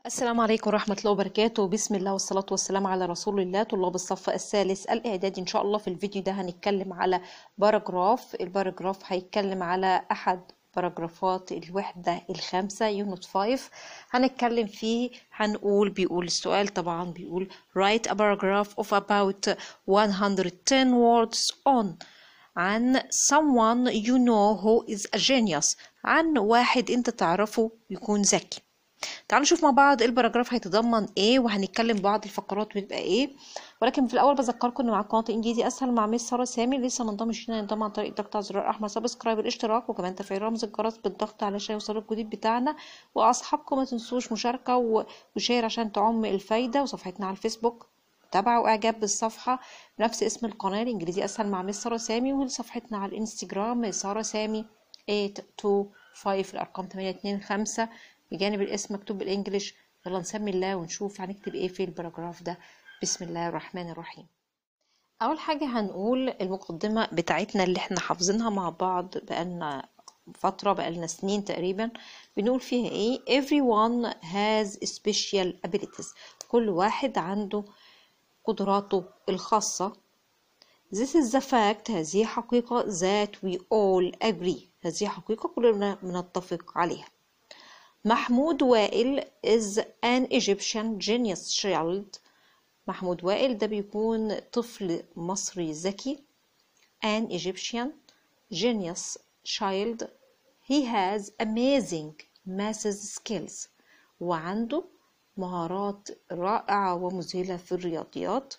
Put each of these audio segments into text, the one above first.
السلام عليكم ورحمة الله وبركاته بسم الله والصلاة والسلام على رسول الله طلاب الصف الثالث الإعدادي إن شاء الله في الفيديو ده هنتكلم على باراجراف الباراجراف هيتكلم على أحد باراجرافات الوحدة الخامسة يونت 5 هنتكلم فيه هنقول بيقول السؤال طبعا بيقول write a paragraph of about 110 words on عن someone you know who is a genius عن واحد انت تعرفه يكون ذكي تعالوا نشوف مع بعض الباراجراف هيتضمن ايه وهنتكلم بعض الفقرات بتبقى ايه ولكن في الاول بذكركم ان مع قناه انجليزي اسهل مع ميس ساره سامي لسه ما انضمش هنا ينضم عن طريق الضغط على زرار احمر سبسكرايب الاشتراك وكمان تفعيل رمز الجرس بالضغط علشان يوصلوا الجديد بتاعنا واصحابكم ما تنسوش مشاركه وشير عشان تعم الفايده وصفحتنا على الفيسبوك تابعوا واعجاب بالصفحه بنفس اسم القناه الانجليزي اسهل مع ميس ساره سامي وصفحتنا على الانستجرام ساره سامي 825 الارقام 825 بجانب الاسم مكتوب بالانجلش يلا نسمي الله ونشوف هنكتب ايه في الباراجراف ده بسم الله الرحمن الرحيم اول حاجه هنقول المقدمه بتاعتنا اللي احنا حافظينها مع بعض بقالنا فتره بقالنا سنين تقريبا بنقول فيها ايه everyone has special abilities كل واحد عنده قدراته الخاصه This is the fact هذه حقيقة that we all agree هذه حقيقة كلنا بنتفق عليها محمود وائل is an Egyptian genius child محمود وائل ده بيكون طفل مصري ذكي an Egyptian genius child he has amazing maths skills وعنده مهارات رائعة ومذهلة في الرياضيات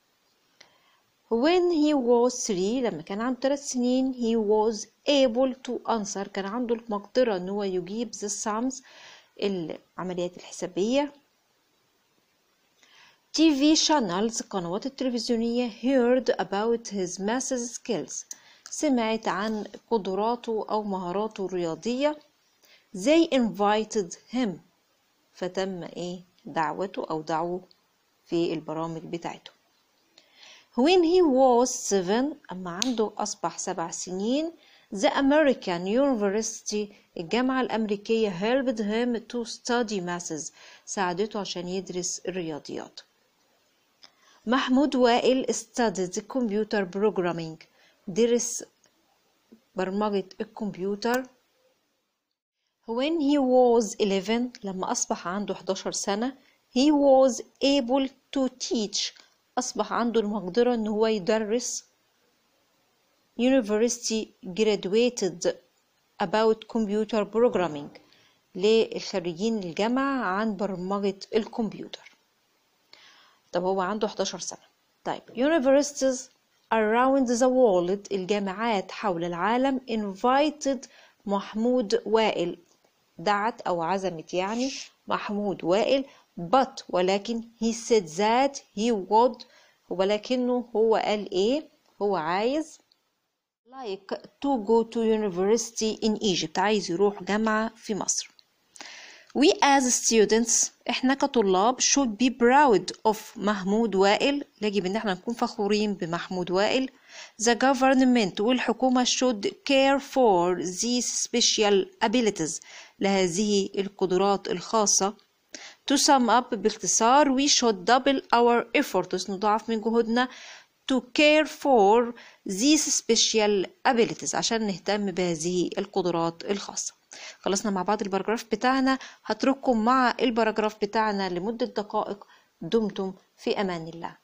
when he was three لما كان عنده ثلاث سنين he was able to answer كان عنده المقدرة ان هو يجيب the sums العمليات الحسابية TV channels قنوات التلفزيونية heard about his math skills سمعت عن قدراته أو مهاراته الرياضية they invited him فتم ايه دعوته أو دعوه في البرامج بتاعته when he was seven أما عنده أصبح سبع سنين the American University الجامعة الأمريكية helped him to study maths ساعدته عشان يدرس الرياضيات محمود وائل studied computer programming درس برمجة الكمبيوتر when he was 11 لما أصبح عنده 11 سنة he was able to teach أصبح عنده المقدرة إن هو يدرس university graduated about computer programming للخريجين الجامعة عن برمجة الكمبيوتر طب هو عنده 11 سنة طيب universities around the world الجامعات حول العالم invited محمود وائل دعت أو عزمت يعني محمود وائل but ولكن he said that he would ولكنه هو قال ايه هو عايز like to go to university in Egypt عايز يروح جامعة في مصر we as students احنا كطلاب should be proud of محمود وائل يجب ان احنا نكون فخورين بمحمود وائل the government والحكومة should care for these special abilities لهذه القدرات الخاصة To sum up باختصار we should double our efforts نضاعف من جهودنا to care for these special abilities عشان نهتم بهذه القدرات الخاصة خلصنا مع بعض الباراجراف بتاعنا هترككم مع الباراجراف بتاعنا لمدة دقائق دمتم في أمان الله